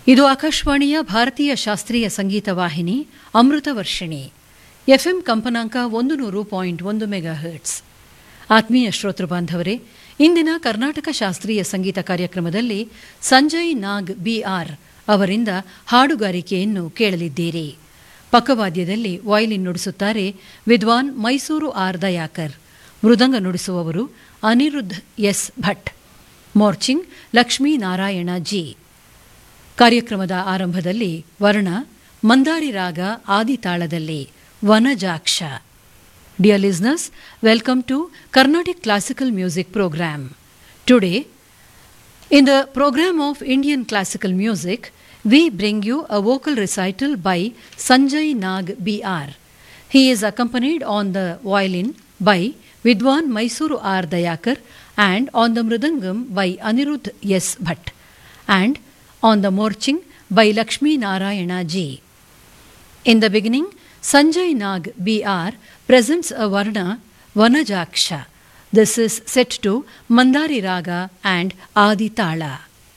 ಇದು ಆಕಾಶವಾಣಿಯ ಭಾರತೀಯ ಶಾಸ್ತ್ರೀಯ ಸಂಗೀತ ವಾಹಿನಿ ಅಮೃತ ವರ್ಷಿಣಿ ಎಫ್ಎಂ ಕಂಪನಾಂಕ ಒಂದು ನೂರು ಪಾಯಿಂಟ್ ಒಂದು ಮೆಗಾ ಹರ್ಟ್ಸ್ ಆತ್ಮೀಯ ಶ್ರೋತೃ ಬಾಂಧವರೇ ಇಂದಿನ ಕರ್ನಾಟಕ ಶಾಸ್ತ್ರೀಯ ಸಂಗೀತ ಕಾರ್ಯಕ್ರಮದಲ್ಲಿ ಸಂಜಯ್ ನಾಗ್ ಬಿಆರ್ ಅವರಿಂದ ಹಾಡುಗಾರಿಕೆಯನ್ನು ಕೇಳಲಿದ್ದೀರಿ ಪಕ್ಕವಾದ್ಯದಲ್ಲಿ ವಯಲಿನ್ ನುಡಿಸುತ್ತಾರೆ ವಿದ್ವಾನ್ ಮೈಸೂರು ಆರ್ ದಯಾಕರ್ ಮೃದಂಗ ನುಡಿಸುವವರು ಅನಿರುದ್ಧ್ ಎಸ್ ಭಟ್ ಮೋರ್ಚಿಂಗ್ ಲಕ್ಷ್ಮೀನಾರಾಯಣ ಜಿ ಕಾರ್ಯಕ್ರಮದ ಆರಂಭದಲ್ಲಿ ವರ್ಣ ಮಂದಾರಿ ರಾಗ ಆದಿತಾಳದಲ್ಲಿ Vanajaksha dear listeners welcome to Carnatic classical music program today In the program of Indian classical music, we bring you a vocal recital by Sanjay Nag B.R. He is accompanied on the violin by Vidwan Mysuru R. Dayakar and on the mridangam by Anirudh S. Bhatt and on the morching by Lakshmi Narayana Ji. In the beginning, Sanjay Nag B.R. presents a Varna Vanajaksha. This is set to Mandari Raga and Adi Tala.